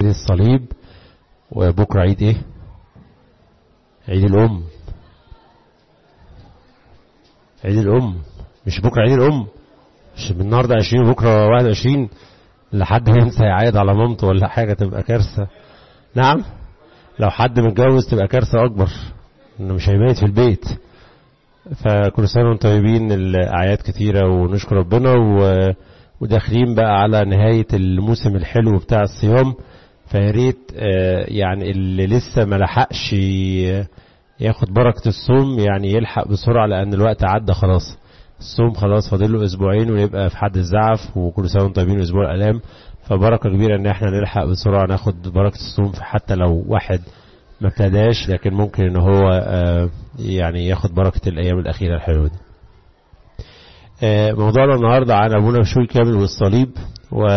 الصليب وبكرة عيد ايه عيد الام عيد الام مش بكرة عيد الام مش من النهاردة عشرين وبكرة واحد وعشرين لحد ينسى يعيد على مامته ولا حاجة تبقى كارثة نعم لو حد متجوز تبقى كارثة أكبر إنه مش هيبيت في البيت فكل سنة وانتم طيبين الأعياد كتيرة ونشكر ربنا و... وداخلين بقى على نهاية الموسم الحلو بتاع الصيام فياريت يعني اللي لسه ما لحقش ياخد بركة الصوم يعني يلحق بسرعة لأن الوقت عدى خلاص الصوم خلاص فاضل له أسبوعين ونبقى في حد الزعف وكل سنة وانتم طيبين أسبوع الآلام فبركة كبيرة إن احنا نلحق بسرعة ناخد بركة الصوم حتى لو واحد ما ابتداش لكن ممكن ان هو يعني ياخد بركة الايام الاخيرة الحلوة دي موضوعنا النهاردة عن ابونا بشوي كامل والصليب و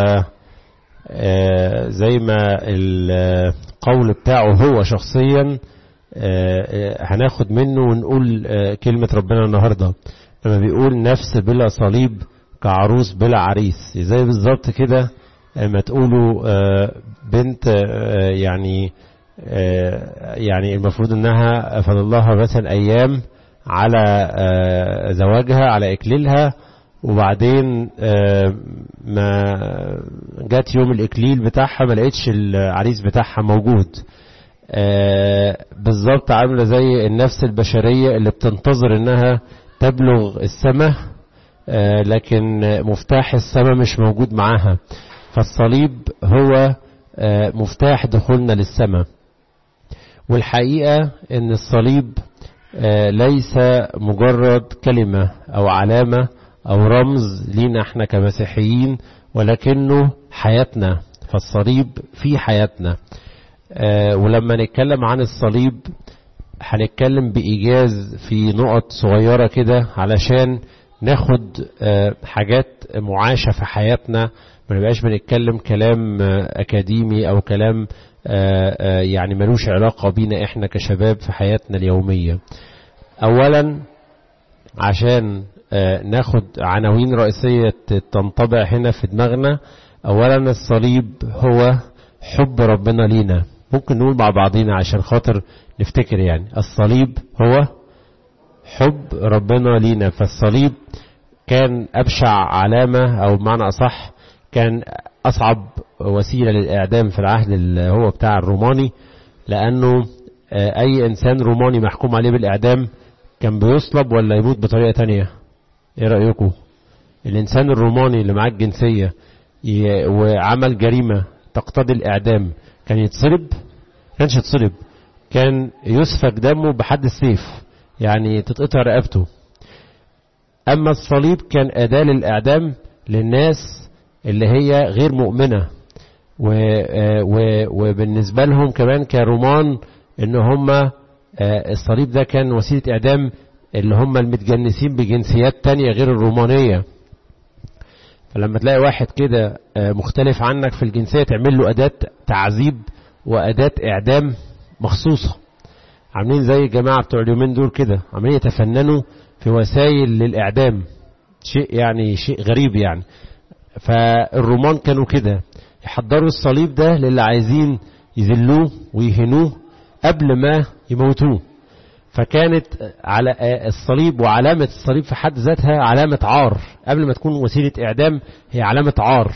زي ما القول بتاعه هو شخصيا هناخد منه ونقول كلمة ربنا النهاردة لما بيقول نفس بلا صليب كعروس بلا عريس زي بالظبط كده ما تقولوا بنت يعني يعني المفروض انها فضلها مثلا ايام على زواجها على اكليلها وبعدين ما جت يوم الاكليل بتاعها ما لقيتش العريس بتاعها موجود بالظبط عامله زي النفس البشريه اللي بتنتظر انها تبلغ السماء لكن مفتاح السماء مش موجود معاها فالصليب هو مفتاح دخولنا للسماء والحقيقة ان الصليب ليس مجرد كلمة او علامة او رمز لينا احنا كمسيحيين ولكنه حياتنا فالصليب في حياتنا ولما نتكلم عن الصليب هنتكلم بإيجاز في نقط صغيرة كده علشان ناخد حاجات معاشة في حياتنا ما نبقاش بنتكلم كلام أكاديمي أو كلام يعني ملوش علاقة بينا احنا كشباب في حياتنا اليومية اولا عشان ناخد عناوين رئيسية تنطبع هنا في دماغنا اولا الصليب هو حب ربنا لينا ممكن نقول مع بعضينا عشان خاطر نفتكر يعني الصليب هو حب ربنا لينا فالصليب كان ابشع علامة او بمعنى اصح كان أصعب وسيلة للإعدام في العهد اللي هو بتاع الروماني لأنه أي إنسان روماني محكوم عليه بالإعدام كان بيصلب ولا يموت بطريقة تانية إيه رأيكم الإنسان الروماني اللي معاه الجنسية وعمل جريمة تقتضي الإعدام كان يتصلب كانش يتصلب كان يسفك دمه بحد السيف يعني تتقطع رقبته أما الصليب كان أداة للإعدام للناس اللي هي غير مؤمنة و و وبالنسبة لهم كمان كرومان ان هم الصليب ده كان وسيلة اعدام اللي هم المتجنسين بجنسيات تانية غير الرومانية فلما تلاقي واحد كده مختلف عنك في الجنسية تعمل له أداة تعذيب وأداة إعدام مخصوصة عاملين زي الجماعة بتوع اليومين دول كده عاملين يتفننوا في وسائل للإعدام شيء يعني شيء غريب يعني فالرومان كانوا كده يحضروا الصليب ده للي عايزين يذلوه ويهنوه قبل ما يموتوه فكانت على الصليب وعلامة الصليب في حد ذاتها علامة عار قبل ما تكون وسيلة إعدام هي علامة عار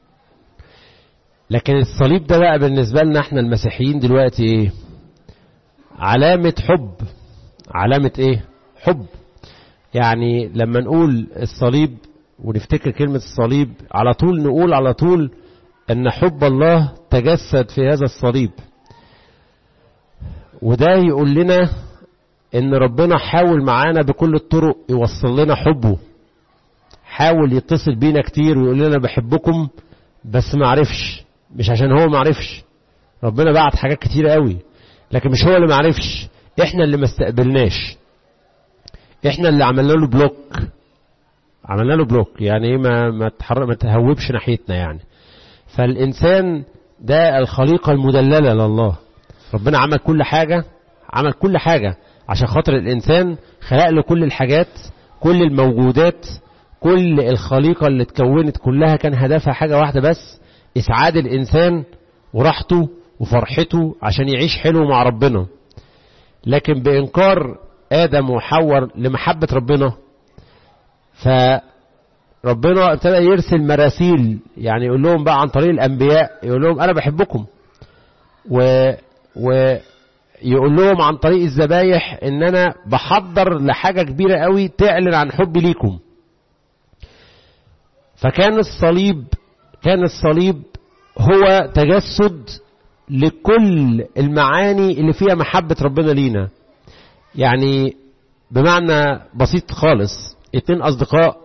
لكن الصليب ده بقى بالنسبة لنا احنا المسيحيين دلوقتي ايه علامة حب علامة ايه حب يعني لما نقول الصليب ونفتكر كلمة الصليب على طول نقول على طول أن حب الله تجسد في هذا الصليب وده يقول لنا أن ربنا حاول معانا بكل الطرق يوصل لنا حبه حاول يتصل بينا كتير ويقول لنا بحبكم بس ما عرفش مش عشان هو ما عرفش ربنا بعت حاجات كتير قوي لكن مش هو اللي ما عرفش احنا اللي ما استقبلناش احنا اللي عملنا له بلوك عملنا له بلوك يعني ايه ما ما تحرك ما تهوبش ناحيتنا يعني فالانسان ده الخليقه المدلله لله ربنا عمل كل حاجه عمل كل حاجه عشان خاطر الانسان خلق له كل الحاجات كل الموجودات كل الخليقه اللي اتكونت كلها كان هدفها حاجه واحده بس اسعاد الانسان وراحته وفرحته عشان يعيش حلو مع ربنا لكن بإنكار آدم وحواء لمحبة ربنا فربنا ابتدى يرسل مراسيل يعني يقول لهم بقى عن طريق الأنبياء يقول لهم أنا بحبكم و, و يقول لهم عن طريق الذبايح ان انا بحضر لحاجة كبيرة قوي تعلن عن حبي ليكم فكان الصليب كان الصليب هو تجسد لكل المعاني اللي فيها محبة ربنا لينا يعني بمعنى بسيط خالص اتنين اصدقاء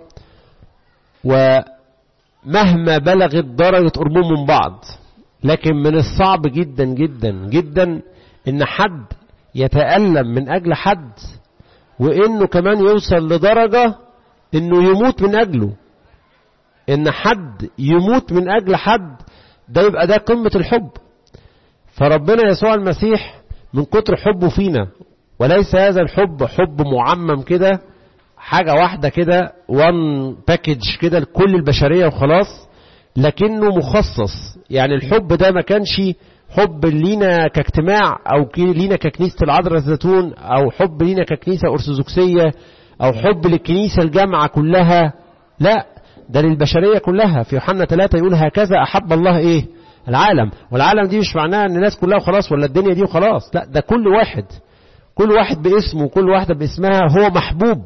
ومهما بلغت درجة قربهم من بعض لكن من الصعب جدا جدا جدا ان حد يتألم من اجل حد وانه كمان يوصل لدرجة انه يموت من اجله ان حد يموت من اجل حد ده يبقى ده قمة الحب فربنا يسوع المسيح من كتر حبه فينا وليس هذا الحب حب معمم كده حاجة واحدة كده وان باكج كده لكل البشرية وخلاص لكنه مخصص يعني الحب ده ما كانش حب لينا كاجتماع او لينا ككنيسة العذراء الزيتون او حب لينا ككنيسة ارثوذكسية او حب للكنيسة الجامعة كلها لا ده للبشرية كلها في يوحنا 3 يقول هكذا احب الله ايه العالم والعالم دي مش معناها ان الناس كلها وخلاص ولا الدنيا دي وخلاص لا ده كل واحد كل واحد باسمه كل واحدة باسمها هو محبوب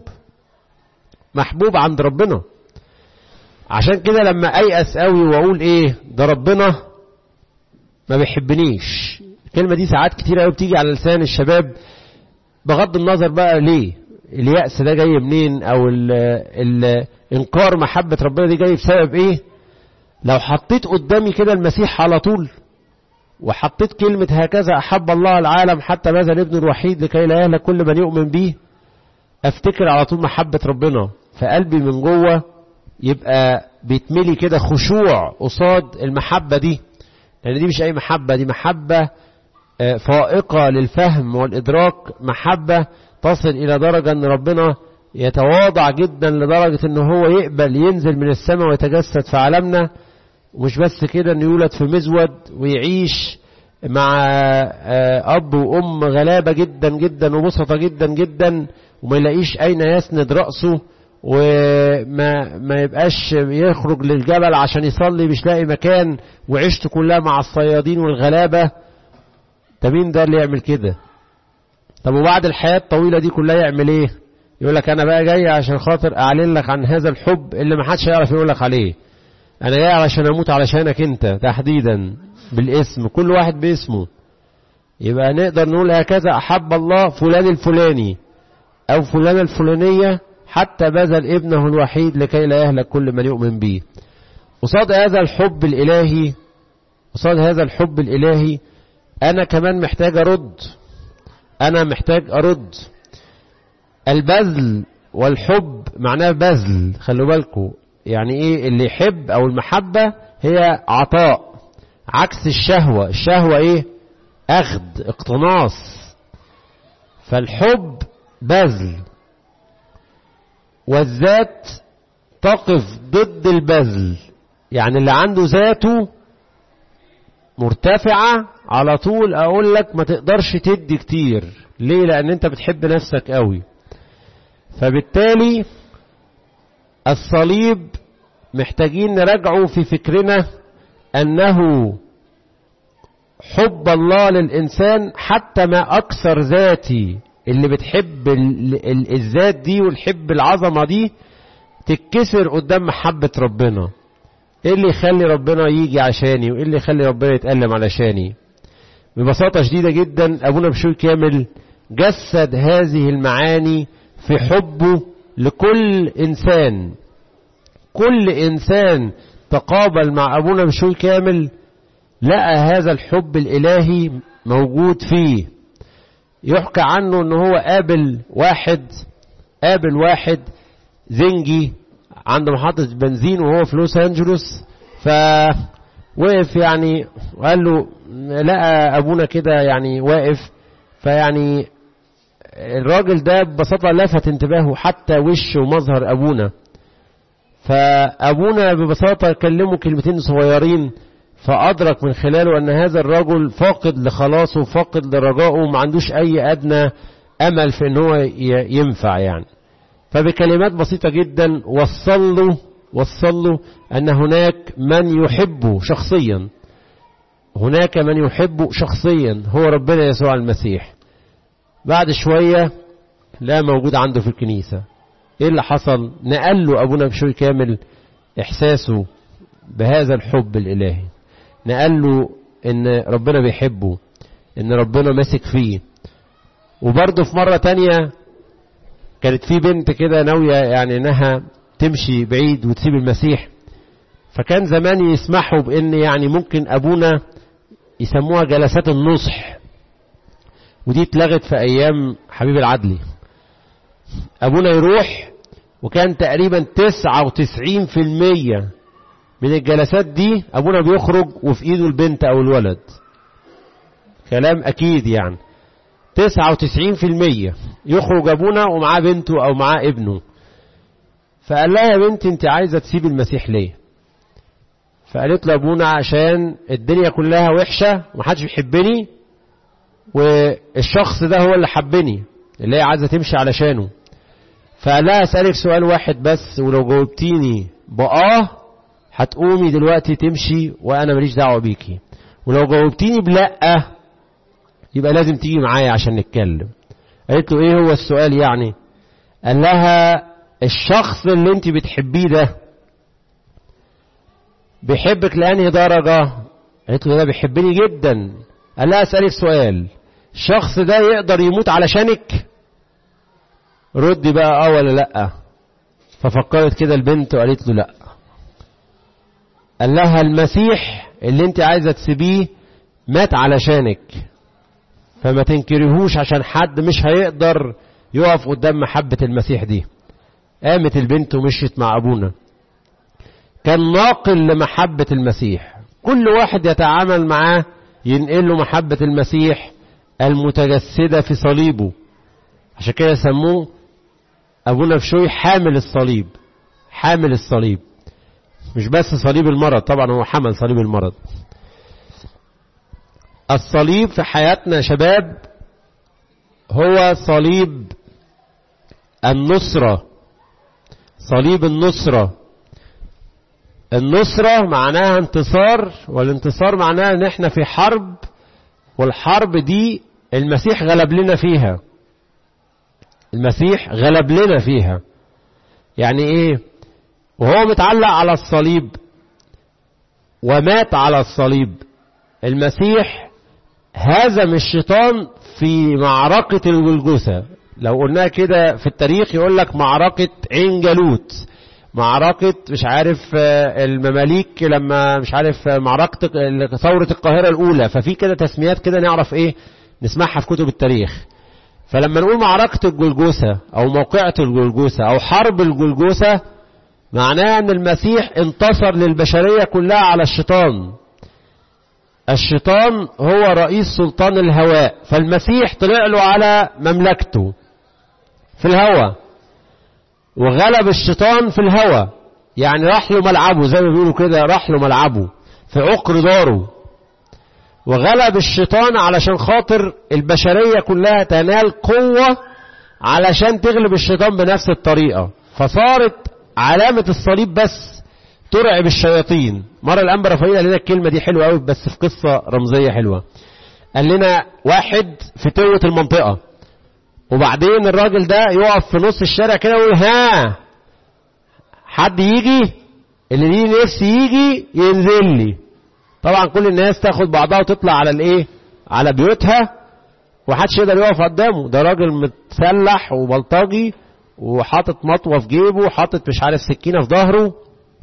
محبوب عند ربنا عشان كده لما ايأس قوي واقول ايه ده ربنا ما بيحبنيش الكلمة دي ساعات كتير قوي بتيجي على لسان الشباب بغض النظر بقى ليه اليأس ده جاي منين او ال ال انكار محبة ربنا دي جاي بسبب ايه لو حطيت قدامي كده المسيح على طول وحطيت كلمة هكذا أحب الله العالم حتى بذل ابن الوحيد لكي لا يهلك كل من يؤمن به افتكر على طول محبة ربنا فقلبي من جوه يبقى بيتملي كده خشوع قصاد المحبة دي لأن دي مش أي محبة دي محبة فائقة للفهم والإدراك محبة تصل إلى درجة أن ربنا يتواضع جدا لدرجة أنه هو يقبل ينزل من السماء ويتجسد في عالمنا ومش بس كده أنه يولد في مزود ويعيش مع أب وأم غلابة جدا جدا وبسطة جدا جدا وما يلاقيش أين يسند رأسه وما ما يبقاش يخرج للجبل عشان يصلي مش لاقي مكان وعيشته كلها مع الصيادين والغلابة ده مين ده اللي يعمل كده طب وبعد الحياة الطويلة دي كلها يعمل ايه يقول لك انا بقى جاي عشان خاطر اعلن لك عن هذا الحب اللي ما حدش يعرف يقول لك عليه انا جاي علشان اموت علشانك انت تحديدا بالاسم كل واحد باسمه يبقى نقدر نقول هكذا احب الله فلان الفلاني او فلانة الفلانية حتى بذل ابنه الوحيد لكي لا يهلك كل من يؤمن به قصاد هذا الحب الالهي قصاد هذا الحب الالهي انا كمان محتاج ارد انا محتاج ارد البذل والحب معناه بذل خلوا بالكم يعني ايه اللي يحب او المحبة هي عطاء عكس الشهوة الشهوة ايه اخذ اقتناص فالحب بذل والذات تقف ضد البذل يعني اللي عنده ذاته مرتفعة على طول اقول لك ما تقدرش تدي كتير ليه لان انت بتحب نفسك قوي فبالتالي الصليب محتاجين نراجعه في فكرنا انه حب الله للانسان حتى ما اكثر ذاتي اللي بتحب الذات دي والحب العظمه دي تتكسر قدام محبه ربنا ايه اللي يخلي ربنا يجي عشاني وايه اللي يخلي ربنا يتألم علشاني ببساطة شديدة جدا ابونا بشوي كامل جسد هذه المعاني في حبه لكل انسان كل انسان تقابل مع ابونا بشوي كامل لقى هذا الحب الالهي موجود فيه يحكى عنه ان هو قابل واحد قابل واحد زنجي عند محطة بنزين وهو في لوس انجلوس فوقف يعني وقال له لقى ابونا كده يعني واقف فيعني الراجل ده ببساطة لفت انتباهه حتى وش ومظهر ابونا فابونا ببساطة كلمه كلمتين صغيرين فأدرك من خلاله أن هذا الرجل فاقد لخلاصه فاقد لرجائه وما عندوش أي أدنى أمل في أن هو ينفع يعني فبكلمات بسيطة جدا وصل له وصل له أن هناك من يحبه شخصيا هناك من يحبه شخصيا هو ربنا يسوع المسيح بعد شوية لا موجود عنده في الكنيسة ايه اللي حصل نقل له ابونا بشوي كامل احساسه بهذا الحب الالهي نقل له ان ربنا بيحبه ان ربنا ماسك فيه وبرضه في مرة تانية كانت في بنت كده ناوية يعني انها تمشي بعيد وتسيب المسيح فكان زمان يسمحوا بان يعني ممكن ابونا يسموها جلسات النصح ودي اتلغت في ايام حبيب العدلي ابونا يروح وكان تقريبا 99% من الجلسات دي ابونا بيخرج وفي ايده البنت او الولد كلام اكيد يعني 99% يخرج ابونا ومعاه بنته او معاه ابنه فقال لها يا بنتي انت عايزه تسيب المسيح ليه فقالت له ابونا عشان الدنيا كلها وحشه ومحدش بيحبني والشخص ده هو اللي حبني اللي هي عايزه تمشي علشانه فقال لها اسالك سؤال واحد بس ولو جاوبتيني باه هتقومي دلوقتي تمشي وانا ماليش دعوه بيكي ولو جاوبتيني بلا يبقى لازم تيجي معايا عشان نتكلم قالت له ايه هو السؤال يعني قال لها الشخص اللي انت بتحبيه ده بيحبك لانهي درجة قالت له ده بيحبني جدا قال لها اسألك سؤال الشخص ده يقدر يموت علشانك ردي بقى اه ولا لا ففكرت كده البنت وقالت له لا قال لها المسيح اللي انت عايزة تسيبيه مات علشانك فما تنكرهوش عشان حد مش هيقدر يقف قدام محبة المسيح دي قامت البنت ومشيت مع أبونا كان ناقل لمحبة المسيح كل واحد يتعامل معاه ينقل له محبة المسيح المتجسدة في صليبه عشان كده سموه أبونا بشوي حامل الصليب حامل الصليب مش بس صليب المرض طبعا هو حمل صليب المرض الصليب في حياتنا يا شباب هو صليب النصرة صليب النصرة النصرة معناها انتصار والانتصار معناها ان احنا في حرب والحرب دي المسيح غلب لنا فيها المسيح غلب لنا فيها يعني ايه وهو متعلق على الصليب ومات على الصليب المسيح هزم الشيطان في معركة الجلجثة لو قلناها كده في التاريخ يقول لك معركة عين جالوت معركة مش عارف المماليك لما مش عارف معركة ثورة القاهرة الأولى ففي كده تسميات كده نعرف إيه نسمعها في كتب التاريخ فلما نقول معركة الجلجثة أو موقعة الجلجثة أو حرب الجلجثة معناها أن المسيح انتصر للبشرية كلها على الشيطان الشيطان هو رئيس سلطان الهواء فالمسيح طلع له على مملكته في الهواء وغلب الشيطان في الهواء يعني راح له ملعبه زي ما بيقولوا كده راح له ملعبه في عقر داره وغلب الشيطان علشان خاطر البشرية كلها تنال قوة علشان تغلب الشيطان بنفس الطريقة فصارت علامة الصليب بس ترعب الشياطين مرة الأنبا رفايل قال لنا الكلمة دي حلوة قوي بس في قصة رمزية حلوة قال لنا واحد في توة المنطقة وبعدين الراجل ده يقف في نص الشارع كده ويقول ها حد يجي اللي ليه نفسي يجي ينزل لي طبعا كل الناس تاخد بعضها وتطلع على الايه على بيوتها ومحدش يقدر يقف قدامه ده راجل متسلح وبلطجي وحاطط مطوه في جيبه وحاطط مش عارف سكينه في ظهره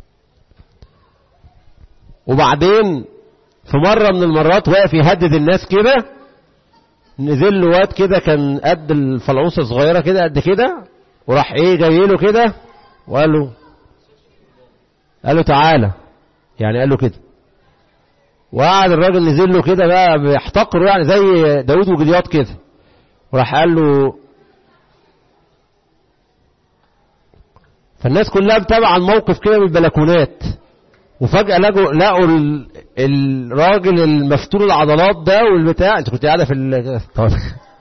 وبعدين في مرة من المرات واقف يهدد الناس كده نزل له واد كده كان قد الفلعوصة صغيرة كده قد كده وراح ايه جاي له كده وقال له قال له تعالى يعني قال له كده وقعد الراجل نزل له كده بقى بيحتقره يعني زي داود وجليات كده وراح قال له فالناس كلها متابعة الموقف كده من البلكونات وفجأة لقوا لقوا ال- الراجل المفتول العضلات ده والبتاع انت كنت قاعدة في ال... طب.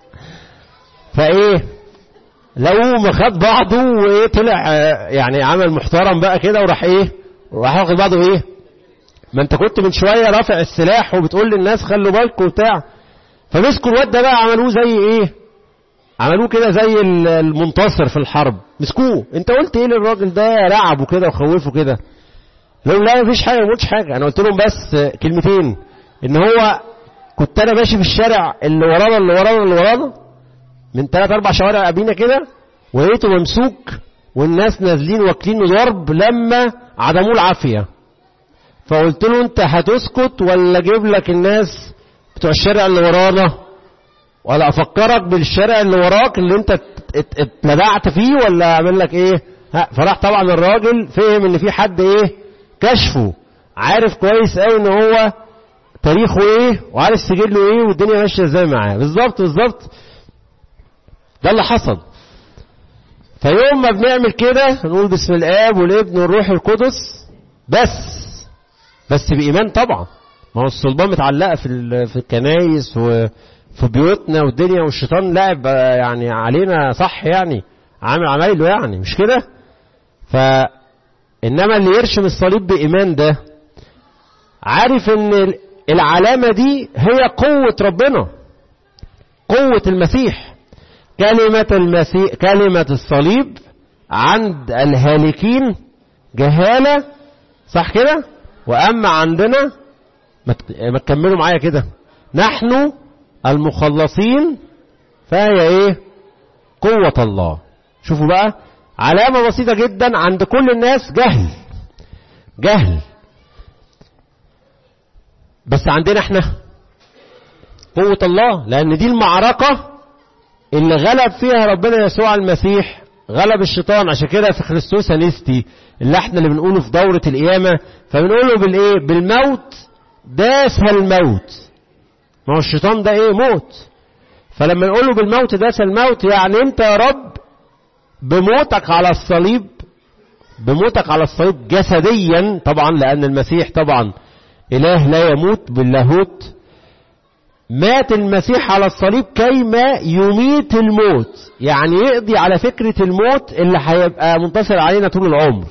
فايه لقوه ما خد بعضه وايه طلع آه، يعني عمل محترم بقى كده وراح ايه وراح واخد بعضه ايه ما انت كنت من شوية رافع السلاح وبتقول للناس خلوا بالكم وبتاع فمسكوا الواد ده بقى عملوه زي ايه عملوه كده زي ال- المنتصر في الحرب مسكوه انت قلت ايه للراجل ده رعبه كده وخوفه كده لهم لا مفيش حاجه ما قلتش حاجه انا قلت لهم بس كلمتين ان هو كنت انا ماشي في الشارع اللي ورانا اللي ورانا اللي ورانا من ثلاث اربع شوارع قبلينا كده ولقيته ممسوك والناس نازلين واكلين ضرب لما عدموه العافيه فقلت له انت هتسكت ولا اجيب لك الناس بتوع الشارع اللي ورانا ولا افكرك بالشارع اللي وراك اللي انت ات- ات- اتلدعت فيه ولا اعمل لك ايه ها، فراح طبعا الراجل فهم ان في حد ايه كشفه عارف كويس قوي ان هو تاريخه ايه وعارف سجله ايه والدنيا ماشيه ازاي معاه بالظبط بالظبط ده اللي حصل فيوم ما بنعمل كده نقول بسم الاب والابن والروح القدس بس بس بإيمان طبعا ما هو الصلبان متعلقة في ال- في الكنايس وفي بيوتنا والدنيا والشيطان لعب آه، يعني علينا صح يعني عامل عمايله يعني مش كده ف انما اللي يرشم الصليب بإيمان ده عارف ان ال- العلامة دي هي قوة ربنا قوة المسيح كلمة المسيح كلمة الصليب عند الهالكين جهالة صح كده وأما عندنا ما ت- ما تكملوا معايا كده نحن المخلصين فهي ايه قوة الله شوفوا بقى علامة بسيطة جدا عند كل الناس جهل جهل بس عندنا احنا قوة الله لأن دي المعركة اللي غلب فيها ربنا يسوع المسيح غلب الشيطان عشان كده في خريستوس انستي اللي احنا اللي بنقوله في دورة القيامة فبنقوله بالايه بالموت داس الموت ما هو الشيطان ده ايه موت فلما نقوله بالموت داس الموت يعني انت يا رب بموتك على الصليب بموتك على الصليب جسديا طبعا لان المسيح طبعا اله لا يموت باللاهوت مات المسيح على الصليب كيما يميت الموت يعني يقضي على فكرة الموت اللي هيبقى منتصر علينا طول العمر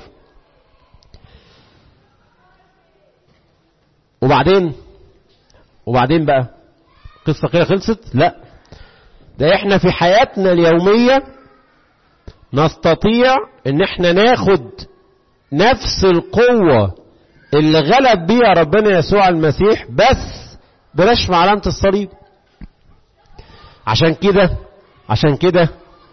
وبعدين وبعدين بقى قصة كده خلصت لا ده احنا في حياتنا اليومية نستطيع ان احنا ناخد نفس القوة اللي غلب بيها ربنا يسوع المسيح بس برشم علامة الصليب عشان كده عشان كده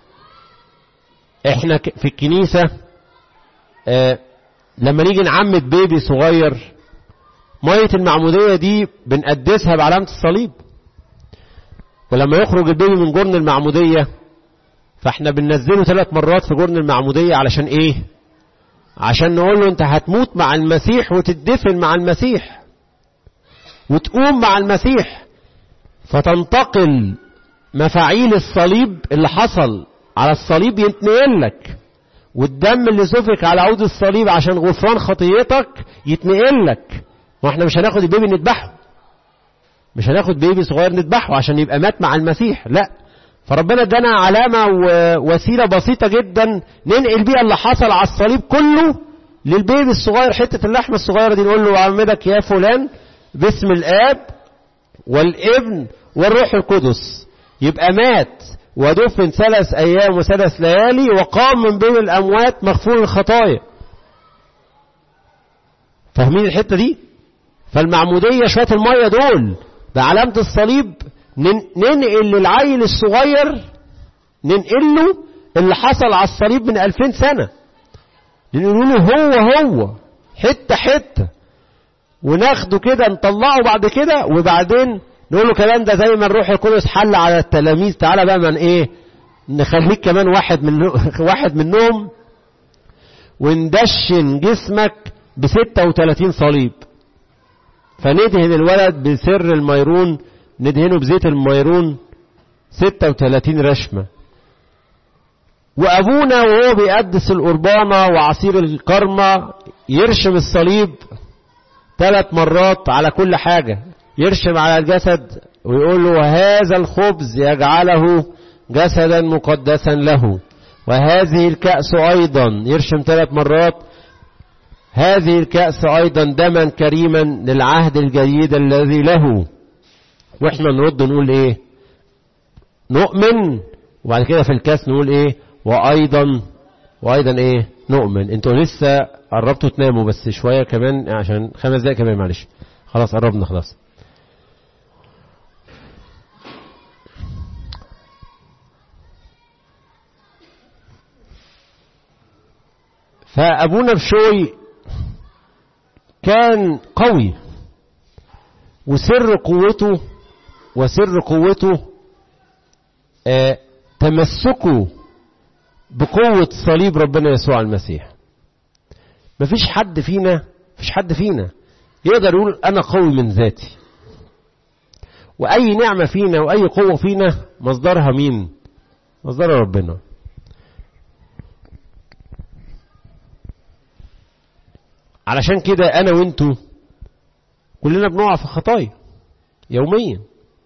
احنا ك- في الكنيسة اه لما نيجي نعمد بيبي صغير مية المعمودية دي بنقدسها بعلامة الصليب ولما يخرج البيبي من جرن المعمودية فاحنا بننزله ثلاث مرات في جرن المعمودية علشان ايه عشان نقول له انت هتموت مع المسيح وتدفن مع المسيح وتقوم مع المسيح فتنتقل مفاعيل الصليب اللي حصل على الصليب يتنقل لك والدم اللي سفك على عود الصليب عشان غفران خطيتك يتنقل لك واحنا مش هناخد البيبي نذبحه مش هناخد بيبي صغير نذبحه عشان يبقى مات مع المسيح لا فربنا ادانا علامة ووسيلة بسيطة جدا ننقل بيها اللي حصل على الصليب كله للبيبي الصغير حتة اللحمة الصغيرة دي نقول له أعمدك يا فلان باسم الآب والابن والروح القدس يبقى مات ودفن ثلاث أيام وثلاث ليالي وقام من بين الأموات مغفور الخطايا فاهمين الحتة دي فالمعمودية شوية المية دول ده علامة الصليب ننقل للعيل الصغير ننقل له اللي حصل على الصليب من ألفين سنة نقول له هو هو حتة حتة وناخده كده نطلعه بعد كده وبعدين نقول له كمان ده زي ما الروح القدس حل على التلاميذ تعالى بقى من ايه نخليك كمان واحد من واحد منهم وندشن جسمك ب 36 صليب فندهن الولد بسر الميرون ندهنه بزيت الميرون 36 رشمة وأبونا وهو بيقدس القربانة وعصير الكرمة يرشم الصليب ثلاث مرات على كل حاجة يرشم على الجسد ويقول له وهذا الخبز يجعله جسدا مقدسا له وهذه الكأس أيضا يرشم ثلاث مرات هذه الكأس أيضا دما كريما للعهد الجديد الذي له واحنا نرد نقول ايه نؤمن وبعد كده في الكاس نقول ايه وايضا وايضا ايه نؤمن انتوا لسه قربتوا تناموا بس شويه كمان عشان خمس دقايق كمان معلش خلاص قربنا خلاص فابونا بشوي كان قوي وسر قوته وسر قوته آه تمسكه بقوة صليب ربنا يسوع المسيح مفيش حد فينا مفيش حد فينا يقدر يقول أنا قوي من ذاتي وأي نعمة فينا وأي قوة فينا مصدرها مين مصدرها ربنا علشان كده أنا وإنتوا كلنا بنقع في خطايا يوميا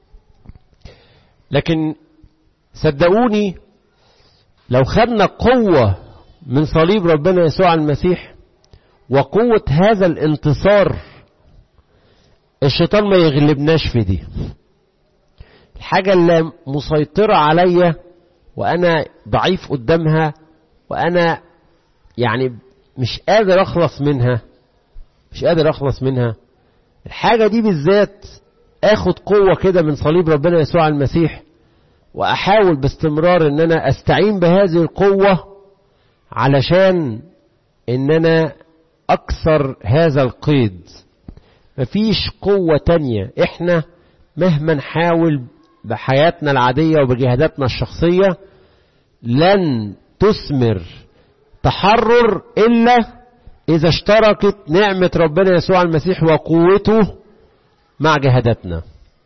لكن صدقوني لو خدنا قوة من صليب ربنا يسوع المسيح وقوة هذا الانتصار الشيطان ما يغلبناش في دي الحاجة اللي مسيطرة عليا وأنا ضعيف قدامها وأنا يعني مش قادر أخلص منها مش قادر أخلص منها الحاجة دي بالذات اخد قوة كده من صليب ربنا يسوع المسيح واحاول باستمرار ان انا استعين بهذه القوة علشان ان انا اكسر هذا القيد مفيش قوة تانية احنا مهما نحاول بحياتنا العادية وبجهاداتنا الشخصية لن تثمر تحرر الا إذا اشتركت نعمة ربنا يسوع المسيح وقوته مع جهاداتنا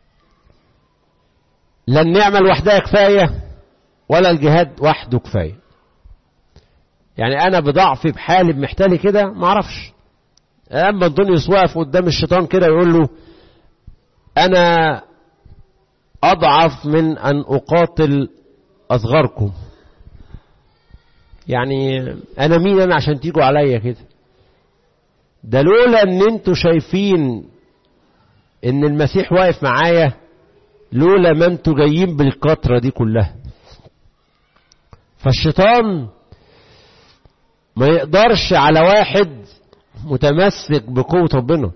لا النعمة لوحدها كفاية ولا الجهاد وحده كفاية يعني أنا بضعفي بحالي بمحتالي كده معرفش أما أنطونيوس واقف قدام الشيطان كده يقول له أنا أضعف من أن أقاتل أصغركم يعني أنا مين أنا عشان تيجوا عليا كده ده لولا ان انتوا شايفين ان المسيح واقف معايا لولا ما انتوا جايين بالكترة دي كلها فالشيطان ما يقدرش على واحد متمسك بقوة ربنا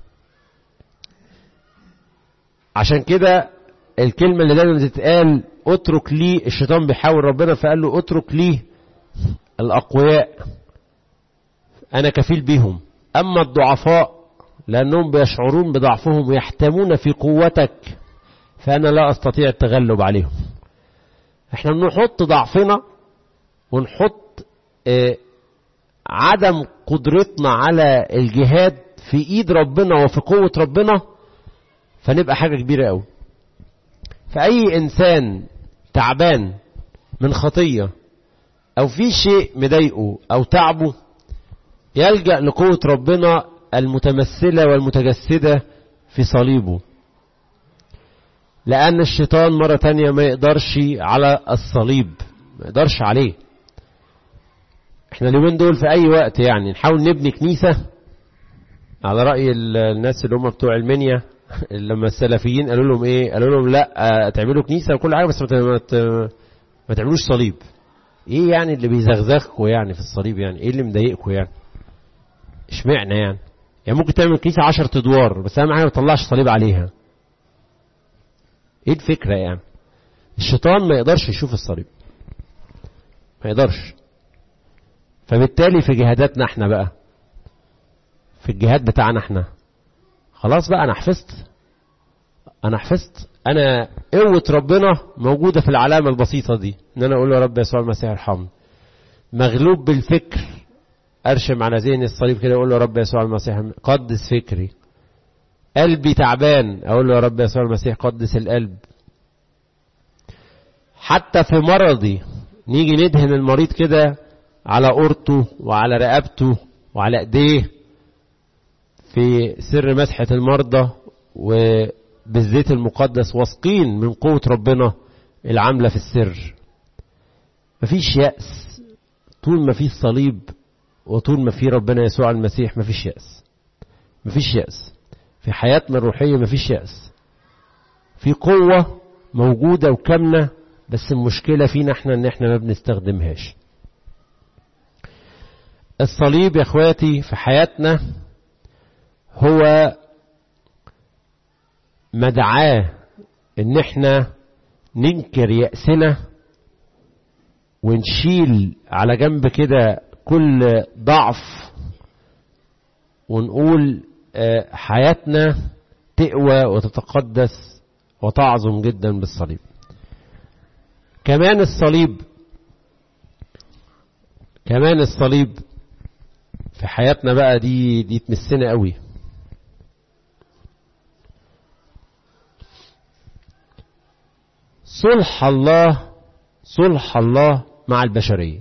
عشان كده الكلمة اللي لازم تتقال اترك لي الشيطان بيحاول ربنا فقال له اترك لي الأقوياء أنا كفيل بيهم أما الضعفاء لأنهم بيشعرون بضعفهم ويحتمون في قوتك فأنا لا أستطيع التغلب عليهم احنا بنحط ضعفنا ونحط اه عدم قدرتنا على الجهاد في ايد ربنا وفي قوة ربنا فنبقى حاجة كبيرة قوي فأي إنسان تعبان من خطية أو في شيء مضايقه أو تعبه يلجأ لقوة ربنا المتمثلة والمتجسدة في صليبه لأن الشيطان مرة تانية ما يقدرش على الصليب ما يقدرش عليه احنا اليومين دول في أي وقت يعني نحاول نبني كنيسة على رأي الناس اللي هم بتوع المنيا لما السلفيين قالوا لهم ايه قالوا لهم لا تعملوا كنيسة وكل حاجة بس ما, ما تعملوش صليب ايه يعني اللي بيزغزغكوا يعني في الصليب يعني ايه اللي مضايقكوا يعني اشمعنى يعني يعني ممكن تعمل كنيسة عشرة ادوار بس اهم حاجة ما تطلعش صليب عليها ايه الفكرة يعني الشيطان ما يقدرش يشوف الصليب ما يقدرش فبالتالي في جهاداتنا احنا بقى في الجهاد بتاعنا احنا خلاص بقى انا حفظت انا حفظت انا قوة ربنا موجودة في العلامة البسيطة دي ان انا اقول له يا رب يسوع المسيح ارحمني مغلوب بالفكر ارشم على ذهني الصليب كده اقول له يا رب يسوع المسيح قدس فكري قلبي تعبان اقول له يا رب يسوع المسيح قدس القلب حتى في مرضي نيجي ندهن المريض كده على قرطه وعلى رقبته وعلى ايديه في سر مسحة المرضى وبالزيت المقدس واثقين من قوة ربنا العاملة في السر مفيش يأس طول ما في الصليب وطول ما في ربنا يسوع المسيح مفيش يأس مفيش يأس في حياتنا الروحية مفيش يأس في قوة موجودة وكامنة بس المشكلة فينا احنا ان احنا ما بنستخدمهاش الصليب يا اخواتي في حياتنا هو مدعاه ان احنا ننكر يأسنا ونشيل على جنب كده كل ضعف ونقول حياتنا تقوى وتتقدس وتعظم جدا بالصليب كمان الصليب كمان الصليب في حياتنا بقى دي دي تمسنا قوي صلح الله صلح الله مع البشرية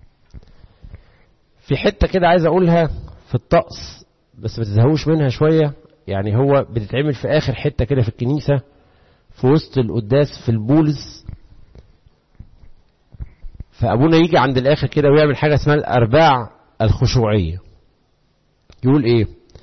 في حتة كده عايز أقولها في الطقس بس ما تزهقوش منها شوية يعني هو بتتعمل في آخر حتة كده في الكنيسة في وسط القداس في البولس فأبونا يجي عند الآخر كده ويعمل حاجة اسمها الأرباع الخشوعية يقول إيه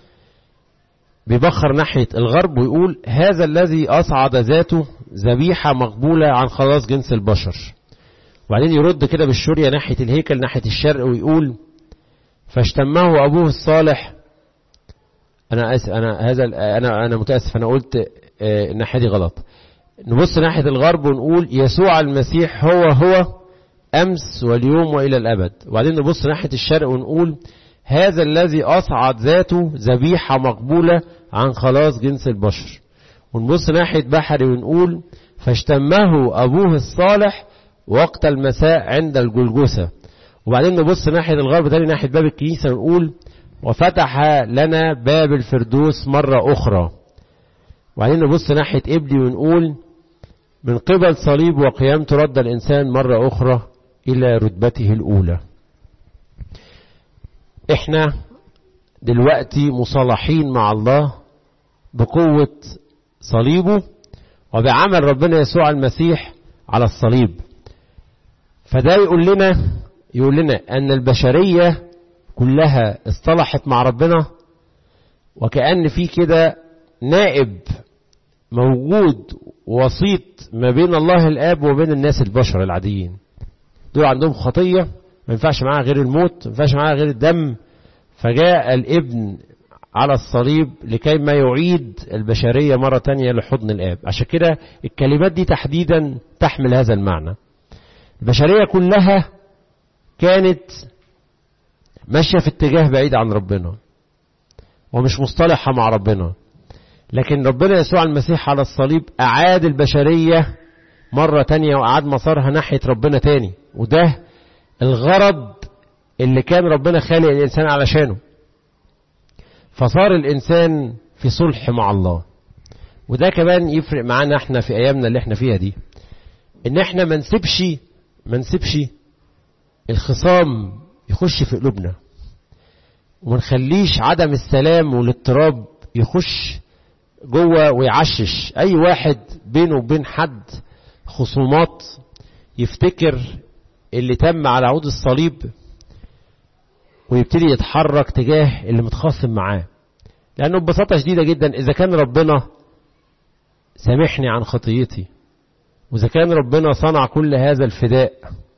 بيبخر ناحية الغرب ويقول هذا الذي أصعد ذاته ذبيحة مقبولة عن خلاص جنس البشر وبعدين يرد كده بالشورية ناحية الهيكل ناحية الشرق ويقول فاشتمه أبوه الصالح أنا آسف أنا هذا أنا أنا متأسف أنا قلت آه الناحية دي غلط نبص ناحية الغرب ونقول يسوع المسيح هو هو أمس واليوم وإلى الأبد وبعدين نبص ناحية الشرق ونقول هذا الذي أصعد ذاته ذبيحة مقبولة عن خلاص جنس البشر ونبص ناحية بحري ونقول فاشتمه أبوه الصالح وقت المساء عند الجلجسة وبعدين نبص ناحية الغرب تاني ناحية باب الكنيسة ونقول وفتح لنا باب الفردوس مرة أخرى وبعدين نبص ناحية إبلي ونقول من قبل صليب وقيام رد الإنسان مرة أخرى إلى رتبته الأولى إحنا دلوقتي مصالحين مع الله بقوة صليبه وبعمل ربنا يسوع المسيح على الصليب فده يقول لنا يقول لنا أن البشرية كلها اصطلحت مع ربنا وكأن في كده نائب موجود وسيط ما بين الله الآب وبين الناس البشر العاديين دول عندهم خطية ما ينفعش معاها غير الموت ما ينفعش معاها غير الدم فجاء الابن على الصليب لكي ما يعيد البشرية مرة تانية لحضن الآب عشان كده الكلمات دي تحديدا تحمل هذا المعنى البشرية كلها كانت ماشية في اتجاه بعيد عن ربنا ومش مصطلحة مع ربنا لكن ربنا يسوع المسيح على الصليب أعاد البشرية مرة تانية وأعاد مسارها ناحية ربنا تاني وده الغرض اللي كان ربنا خالق الإنسان علشانه فصار الإنسان في صلح مع الله وده كمان يفرق معانا احنا في أيامنا اللي احنا فيها دي ان احنا ما نسيبش ما نسيبش الخصام يخش في قلوبنا وما نخليش عدم السلام والاضطراب يخش جوه ويعشش اي واحد بينه وبين حد خصومات يفتكر اللي تم على عود الصليب ويبتدي يتحرك تجاه اللي متخاصم معاه لانه ببساطه شديده جدا اذا كان ربنا سامحني عن خطيتي واذا كان ربنا صنع كل هذا الفداء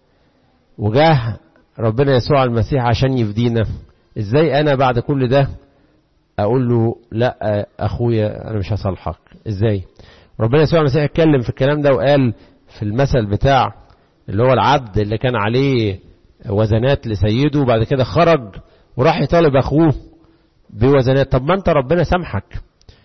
وجاه ربنا يسوع المسيح عشان يفدينا ازاي انا بعد كل ده اقول له لا اخويا انا مش هصالحك ازاي ربنا يسوع المسيح اتكلم في الكلام ده وقال في المثل بتاع اللي هو العبد اللي كان عليه وزنات لسيده وبعد كده خرج وراح يطالب اخوه بوزنات طب ما انت ربنا سامحك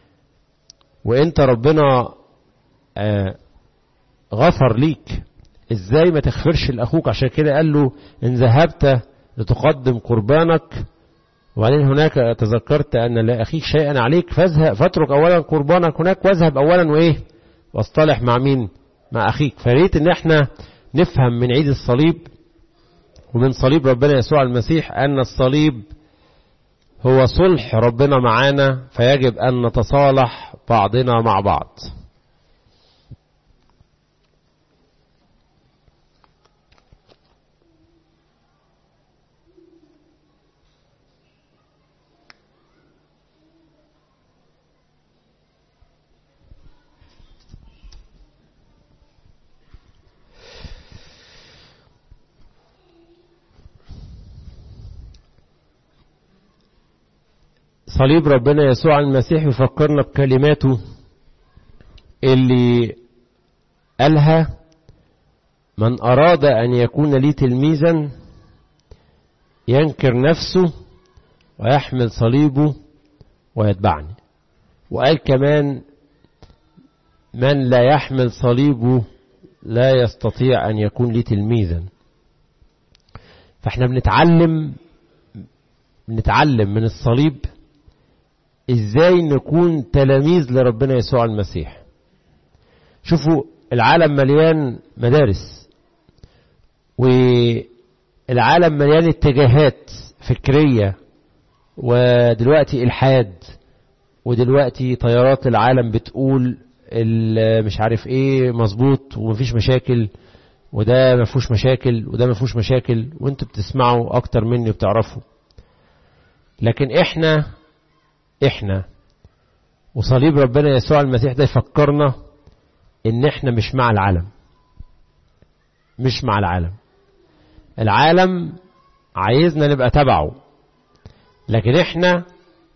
وانت ربنا آه غفر ليك ازاي ما تغفرش لاخوك عشان كده قال له ان ذهبت لتقدم قربانك وبعدين هناك تذكرت ان لاخيك شيئا عليك فاذهب فاترك اولا قربانك هناك واذهب اولا وايه واصطلح مع مين مع اخيك فريت ان احنا نفهم من عيد الصليب ومن صليب ربنا يسوع المسيح ان الصليب هو صلح ربنا معانا فيجب أن نتصالح بعضنا مع بعض صليب ربنا يسوع المسيح يفكرنا بكلماته اللي قالها من أراد أن يكون لي تلميذا ينكر نفسه ويحمل صليبه ويتبعني وقال كمان من لا يحمل صليبه لا يستطيع أن يكون لي تلميذا فاحنا بنتعلم بنتعلم من الصليب ازاي نكون تلاميذ لربنا يسوع المسيح شوفوا العالم مليان مدارس والعالم مليان اتجاهات فكرية ودلوقتي الحاد ودلوقتي طيارات العالم بتقول مش عارف ايه مظبوط ومفيش مشاكل وده مفهوش مشاكل وده مفهوش مشاكل وانتوا بتسمعوا اكتر مني وبتعرفوا لكن احنا احنا وصليب ربنا يسوع المسيح ده يفكرنا ان احنا مش مع العالم مش مع العالم العالم عايزنا نبقى تبعه لكن احنا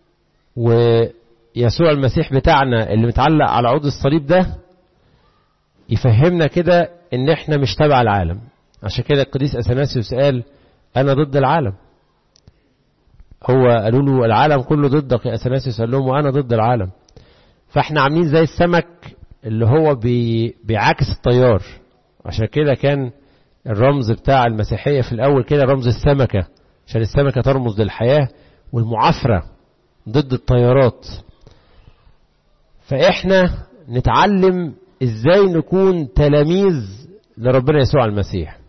ويسوع المسيح بتاعنا اللي متعلق على عود الصليب ده يفهمنا كده ان احنا مش تبع العالم عشان كده القديس اثناسيوس قال انا ضد العالم هو قالوا له العالم كله ضدك يا اثناسيوس قال لهم وانا ضد العالم فاحنا عاملين زي السمك اللي هو بي بيعاكس الطيار عشان كده كان الرمز بتاع المسيحية في الأول كده رمز السمكة عشان السمكة ترمز للحياة والمعافرة ضد الطيارات فإحنا نتعلم إزاي نكون تلاميذ لربنا يسوع المسيح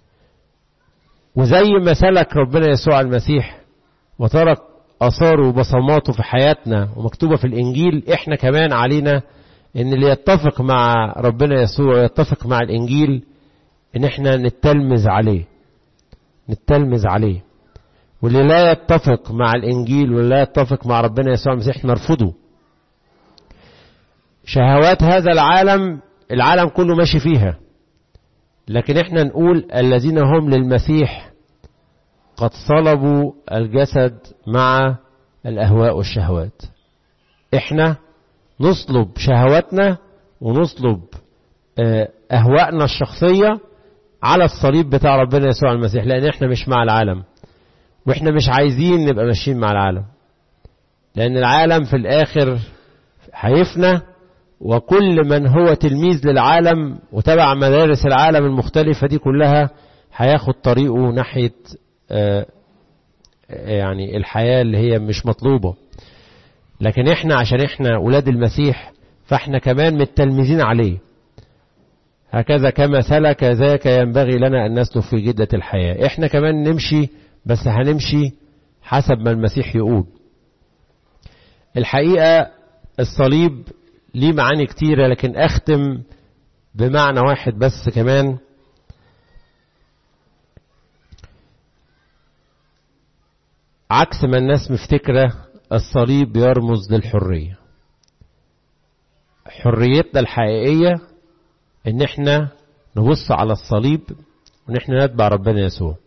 وزي ما سلك ربنا يسوع المسيح وترك أثاره وبصماته في حياتنا ومكتوبة في الإنجيل إحنا كمان علينا إن اللي يتفق مع ربنا يسوع يتفق مع الإنجيل إن إحنا نتلمذ عليه نتلمذ عليه واللي لا يتفق مع الإنجيل واللي لا يتفق مع ربنا يسوع المسيح نرفضه شهوات هذا العالم العالم كله ماشي فيها لكن احنا نقول الذين هم للمسيح قد صلبوا الجسد مع الأهواء والشهوات احنا نصلب شهواتنا ونصلب أهوائنا الشخصية على الصليب بتاع ربنا يسوع المسيح لأن احنا مش مع العالم واحنا مش عايزين نبقى ماشيين مع العالم لأن العالم في الآخر هيفنى وكل من هو تلميذ للعالم وتبع مدارس العالم المختلفة دي كلها هياخد طريقه ناحية يعني الحياة اللي هي مش مطلوبة لكن احنا عشان احنا ولاد المسيح فاحنا كمان متلمذين عليه هكذا كما سلك ذاك ينبغي لنا أن نسلك في جدة الحياة احنا كمان نمشي بس هنمشي حسب ما المسيح يقول الحقيقة الصليب ليه معاني كتيرة لكن أختم بمعنى واحد بس كمان عكس ما الناس مفتكرة الصليب يرمز للحرية حريتنا الحقيقية ان احنا نبص على الصليب وان احنا نتبع ربنا يسوع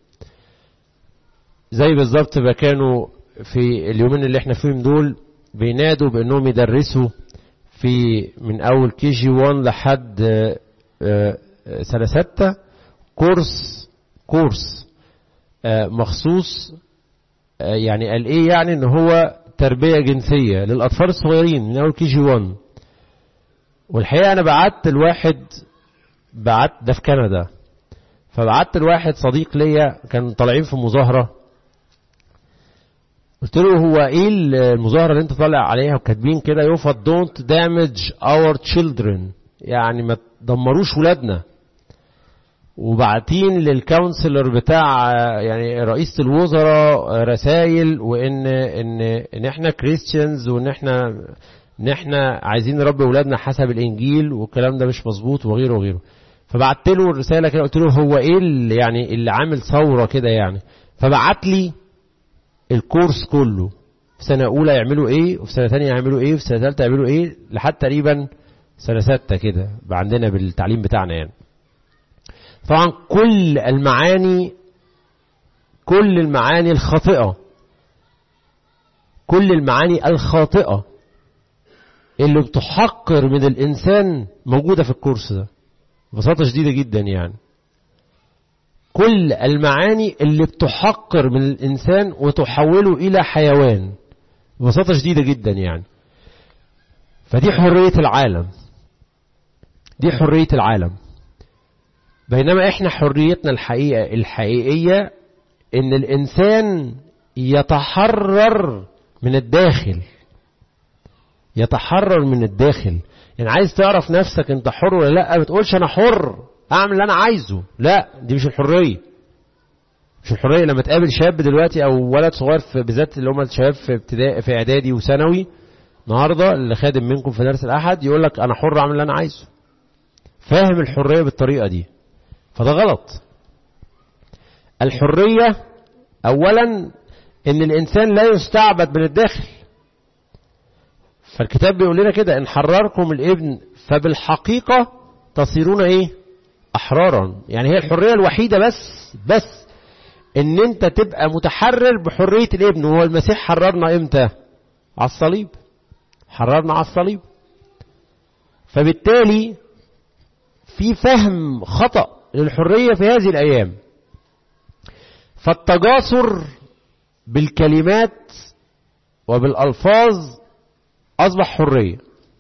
زي بالظبط ما كانوا في اليومين اللي احنا فيهم دول بينادوا بانهم يدرسوا في من اول كي جي 1 لحد سنه ستة كورس كورس مخصوص يعني قال ايه يعني ان هو تربيه جنسيه للاطفال الصغيرين من اول كي جي 1 والحقيقه انا بعت الواحد بعت ده في كندا فبعت الواحد صديق ليا كان طالعين في مظاهره قلت له هو ايه المظاهره اللي انت طالع عليها وكاتبين كده يوفى دونت دامج اور تشيلدرن يعني ما تدمروش ولادنا وبعتين للكونسلر بتاع يعني رئيسة الوزراء رسائل وان ان ان احنا كريستيانز وان احنا ان احنا عايزين نربي اولادنا حسب الانجيل والكلام ده مش مظبوط وغيره وغيره فبعت له الرساله كده قلت له هو ايه اللي يعني اللي عامل ثوره كده يعني فبعت لي الكورس كله في سنه اولى يعملوا ايه وفي سنه ثانيه يعملوا ايه وفي سنه ثالثه يعملوا ايه لحد تقريبا سنه سته كده عندنا بالتعليم بتاعنا يعني طبعا كل المعاني كل المعاني الخاطئه كل المعاني الخاطئه اللي بتحقر من الانسان موجوده في الكورس ده ببساطه شديده جدا يعني كل المعاني اللي بتحقر من الانسان وتحوله الى حيوان ببساطه شديده جدا يعني فدي حريه العالم دي حريه العالم بينما احنا حريتنا الحقيقه الحقيقيه ان الانسان يتحرر من الداخل يتحرر من الداخل يعني عايز تعرف نفسك انت حر ولا لا ما تقولش انا حر اعمل اللي انا عايزه لا دي مش الحريه مش الحريه لما تقابل شاب دلوقتي او ولد صغير في بالذات اللي هم الشباب في ابتدائي في اعدادي وثانوي النهارده اللي خادم منكم في درس الاحد يقول لك انا حر اعمل اللي انا عايزه فاهم الحريه بالطريقه دي فده غلط الحريه اولا ان الانسان لا يستعبد من الداخل فالكتاب بيقول لنا كده ان حرركم الابن فبالحقيقه تصيرون ايه احرارا يعني هي الحريه الوحيده بس بس ان انت تبقى متحرر بحريه الابن وهو المسيح حررنا امتى على الصليب حررنا على الصليب فبالتالي في فهم خطأ للحرية في هذه الأيام فالتجاسر بالكلمات وبالألفاظ أصبح حرية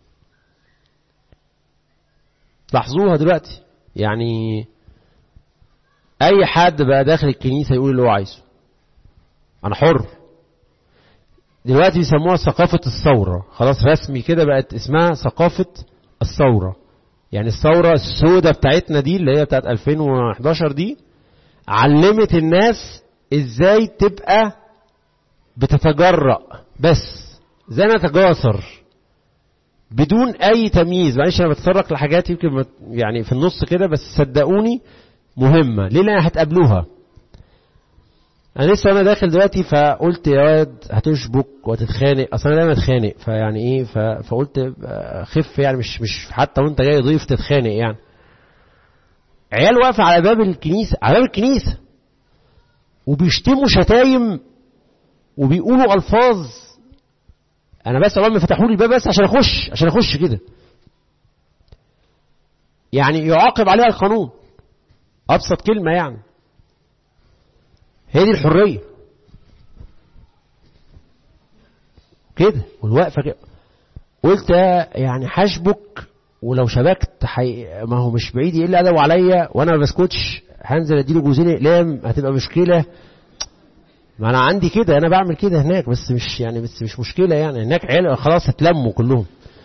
لاحظوها دلوقتي يعني أي حد بقى داخل الكنيسة يقول اللي هو عايزه أنا حر دلوقتي بيسموها ثقافة الثورة خلاص رسمي كده بقت اسمها ثقافة الثورة يعني الثورة السوداء بتاعتنا دي اللي هي بتاعت 2011 دي علمت الناس ازاي تبقى بتتجرأ بس زي نتجاسر بدون اي تمييز معلش انا بتطرق لحاجات يمكن يعني في النص كده بس صدقوني مهمة ليه لان هتقابلوها انا لسه وانا داخل دلوقتي فقلت يا واد هتشبك وتتخانق اصل انا دايما اتخانق فيعني ايه فقلت خف يعني مش مش حتى وانت جاي ضيف تتخانق يعني عيال واقفه على باب الكنيسه على باب الكنيسه وبيشتموا شتايم وبيقولوا الفاظ انا بس اول ما فتحوا لي الباب بس عشان اخش عشان اخش كده يعني يعاقب عليها القانون ابسط كلمه يعني هي دي الحرية كده والوقفة كده قلت يعني حشبك ولو شبكت حي... ما هو مش بعيد يقل ادبه عليا وانا ما بسكتش هنزل اديله جوزين اقلام هتبقى مشكله ما انا عندي كده انا بعمل كده هناك بس مش يعني بس مش مشكله يعني هناك عيال خلاص اتلموا كلهم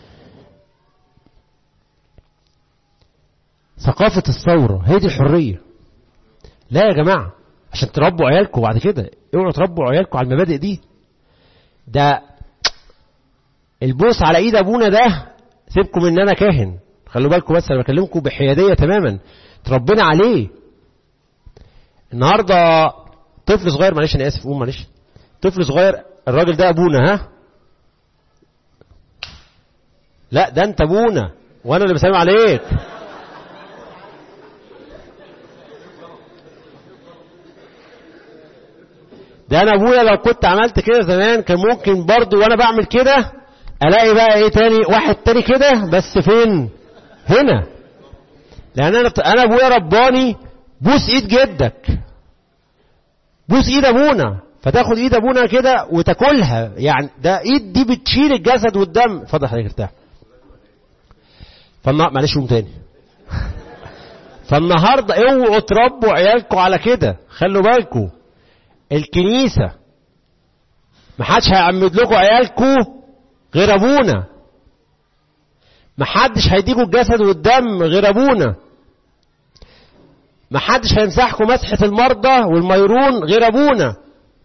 ثقافه الثوره هي دي الحريه لا يا جماعه عشان تربوا عيالكم بعد كده اوعوا تربوا عيالكم على المبادئ دي ده البوس على ايد ابونا ده سيبكم ان انا كاهن خلوا بالكم بس انا بكلمكم بحياديه تماما تربينا عليه النهارده طفل صغير معلش انا اسف قوم معلش طفل صغير الراجل ده ابونا ها لا ده انت ابونا وانا اللي بسلم عليك ده انا ابويا لو كنت عملت كده زمان كان ممكن برضو وانا بعمل كده الاقي بقى ايه تاني واحد تاني كده بس فين هنا لان انا انا ابويا رباني بوس ايد جدك بوس ايد ابونا فتاخد ايد ابونا كده وتاكلها يعني ده ايد دي بتشيل الجسد والدم اتفضل حضرتك ارتاح فالنا معلش قوم تاني فالنهارده اوعوا تربوا عيالكم على كده خلوا بالكم الكنيسة محدش هيعمد لكم عيالكم غير ابونا محدش هيديكوا الجسد والدم غير ابونا محدش هيمسحكم مسحة المرضى والميرون غير ابونا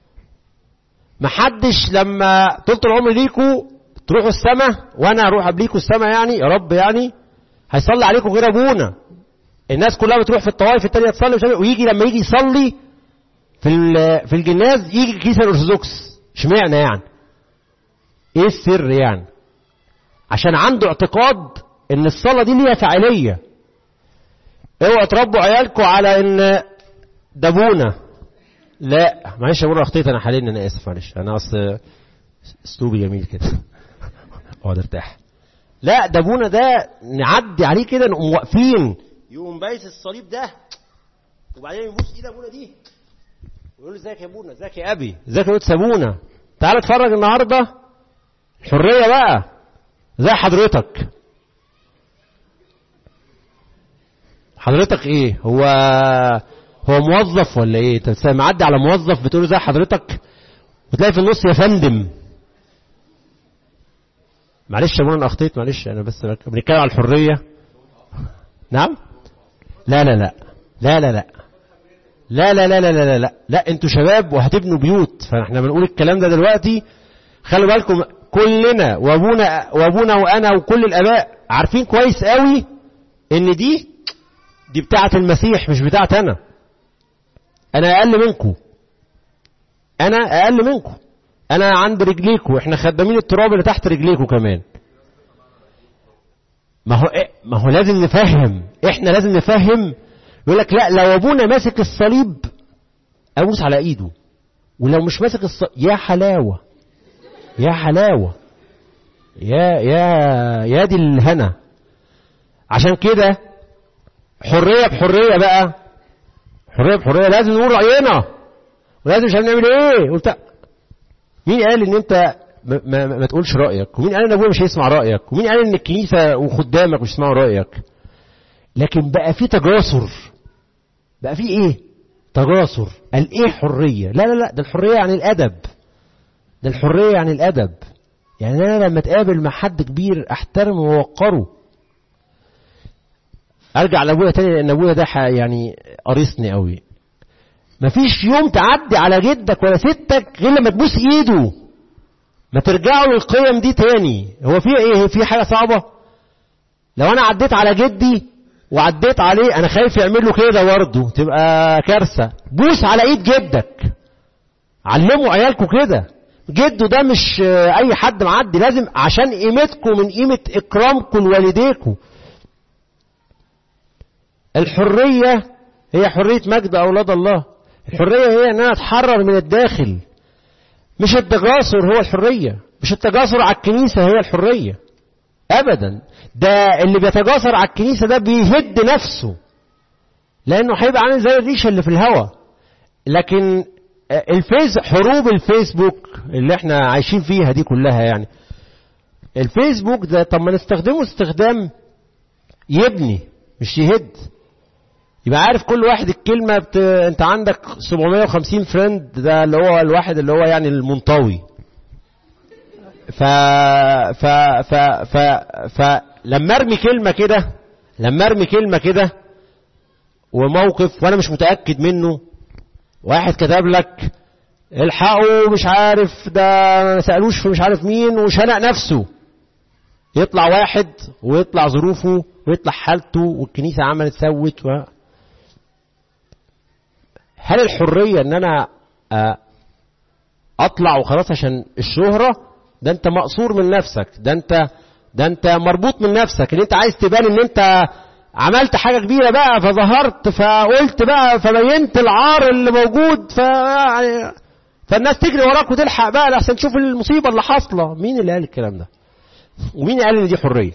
محدش لما طولت العمر ليكوا تروحوا السماء وانا اروح قبليكوا السماء يعني يا رب يعني هيصلي عليكم غير ابونا الناس كلها بتروح في الطوائف التانية تصلي مش عارف- ويجي لما يجي يصلي في ال- في الجناز يجي الكنيسه الارثوذكس اشمعنى يعني ايه السر يعني عشان عنده اعتقاد ان الصلاه دي ليها فاعليه اوعوا تربوا عيالكم على ان ده ابونا لا معلش يا ابونا اخطيت انا حاليا انا اسف معلش انا اصل اسلوبي جميل كده اقعد ارتاح لا ده ابونا ده نعدي عليه كده نقوم واقفين يقوم بايس الصليب ده وبعدين يبوس ايد ابونا دي ويقول له ازيك يا ابونا ازيك يا ابي ازيك يا قدس ابونا تعال اتفرج النهارده الحريه بقى زي حضرتك حضرتك ايه هو هو موظف ولا ايه انت معدي على موظف بتقول له زي حضرتك وتلاقي في النص يا فندم معلش يا ابونا انا اخطيت معلش انا بس بنتكلم على الحريه نعم لا لا لا لا لا لا لا لا لا لا لا لا لا لا انتوا شباب وهتبنوا بيوت فاحنا بنقول الكلام ده دلوقتي خلوا بالكم كلنا وابونا وابونا وانا وكل الاباء عارفين كويس قوي ان دي دي بتاعه المسيح مش بتاعه انا انا اقل منكم انا اقل منكم انا عند رجليكم احنا خدامين التراب اللي تحت رجليكم كمان ما هو إيه؟ ما هو لازم نفهم احنا لازم نفهم يقول لك لا لو ابونا ماسك الصليب ابوس على ايده ولو مش ماسك الصليب يا حلاوه يا حلاوه يا يا يا دي الهنا عشان كده حريه بحريه بقى حريه بحريه لازم نقول راينا ولازم مش هنعمل ايه قلت مين قال ان انت ما, ما, ما تقولش رايك ومين قال ان ابويا مش هيسمع رايك ومين قال ان الكنيسه وخدامك مش يسمعوا رايك لكن بقى في تجاسر بقى في ايه تجاسر قال ايه حريه لا لا لا ده الحريه يعني الادب ده الحريه يعني الادب يعني انا لما اتقابل مع حد كبير احترمه واوقره ارجع لابويا تاني لان ابويا ده يعني قرصني قوي مفيش يوم تعدي على جدك ولا ستك غير لما تبوس ايده ما ترجعوا للقيم دي تاني هو في ايه في حاجه صعبه لو انا عديت على جدي وعديت عليه انا خايف يعمل له كده برضه تبقى كارثه بوس على ايد جدك علموا عيالكم كده جده ده مش اي حد معدي لازم عشان قيمتكم من قيمه اكرامكم لوالديكم الحريه هي حريه مجد اولاد الله الحريه هي ان انا اتحرر من الداخل مش التجاسر هو الحريه مش التجاسر على الكنيسه هي الحريه ابدا ده اللي بيتجاسر على الكنيسه ده بيهد نفسه لانه هيبقى عامل زي الريشه اللي في الهواء لكن الفيس حروب الفيسبوك اللي احنا عايشين فيها دي كلها يعني الفيسبوك ده طب ما نستخدمه استخدام يبني مش يهد يبقى عارف كل واحد الكلمه بت... انت عندك 750 فريند ده اللي هو الواحد اللي هو يعني المنطوي ف ف ف ف فلما ارمي كلمه كده لما ارمي كلمه كده وموقف وانا مش متاكد منه واحد كتب لك الحقوا مش عارف ده ما سالوش في مش عارف مين وشنق نفسه يطلع واحد ويطلع ظروفه ويطلع حالته والكنيسه عملت سوت و... هل الحريه ان انا اطلع وخلاص عشان الشهره ده انت مقصور من نفسك ده انت ده انت مربوط من نفسك ان انت عايز تبان ان انت عملت حاجة كبيرة بقى فظهرت فقلت بقى فبينت العار اللي موجود ف يعني فالناس تجري وراك وتلحق بقى لحسن تشوف المصيبة اللي حاصلة مين اللي قال الكلام ده ومين قال ان دي حرية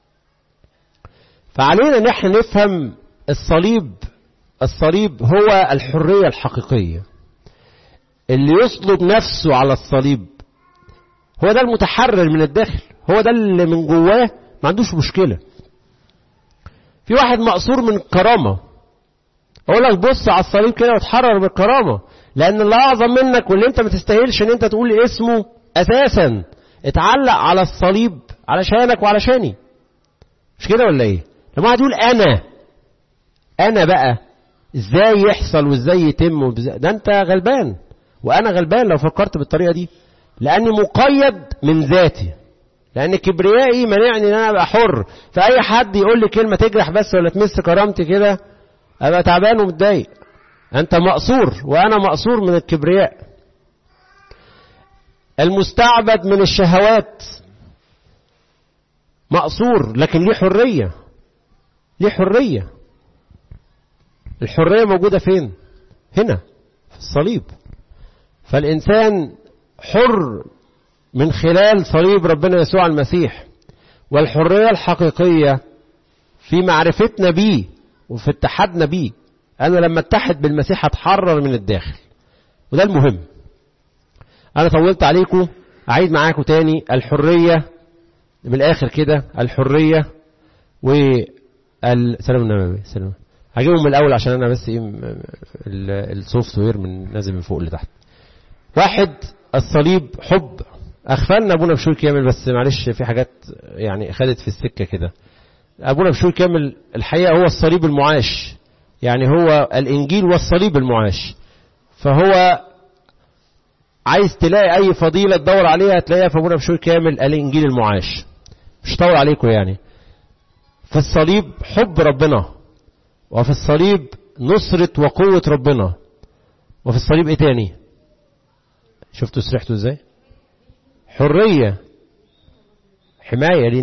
فعلينا ان احنا نفهم الصليب الصليب هو الحرية الحقيقية اللي يصلب نفسه على الصليب هو ده المتحرر من الداخل هو ده اللي من جواه ما عندوش مشكلة في واحد مقصور من الكرامة اقول لك بص على الصليب كده وتحرر بالكرامة لان اللي اعظم منك واللي انت ما تستاهلش ان انت تقول اسمه اساسا اتعلق على الصليب علشانك وعلشاني مش كده ولا ايه لما واحد يقول انا انا بقى ازاي يحصل وازاي يتم وبزاي ده انت غلبان وانا غلبان لو فكرت بالطريقه دي لاني مقيد من ذاتي لان كبريائي منعني ان انا ابقى حر فاي حد يقول لي كلمه تجرح بس ولا تمس كرامتي كده ابقى تعبان ومتضايق انت مقصور وانا مقصور من الكبرياء المستعبد من الشهوات مقصور لكن ليه حريه ليه حريه الحريه موجوده فين هنا في الصليب فالانسان حر من خلال صليب ربنا يسوع المسيح والحريه الحقيقيه في معرفتنا بيه وفي اتحادنا بيه انا لما اتحد بالمسيح اتحرر من الداخل وده المهم انا طولت عليكم اعيد معاكم تاني الحريه من الاخر كده الحريه وال سلام النبي سلام هجيبهم من الاول عشان انا بس ايه السوفت وير من نازل من فوق لتحت واحد الصليب حب اغفلنا ابونا بشوي كامل بس معلش في حاجات يعني خدت في السكه كده ابونا بشوي كامل الحقيقه هو الصليب المعاش يعني هو الانجيل والصليب المعاش فهو عايز تلاقي اي فضيله تدور عليها تلاقيها في ابونا بشوي كامل الانجيل المعاش مش طول عليكم يعني في الصليب حب ربنا وفي الصليب نصرة وقوة ربنا وفي الصليب ايه تاني شفتوا سرحتوا ازاي حرية حماية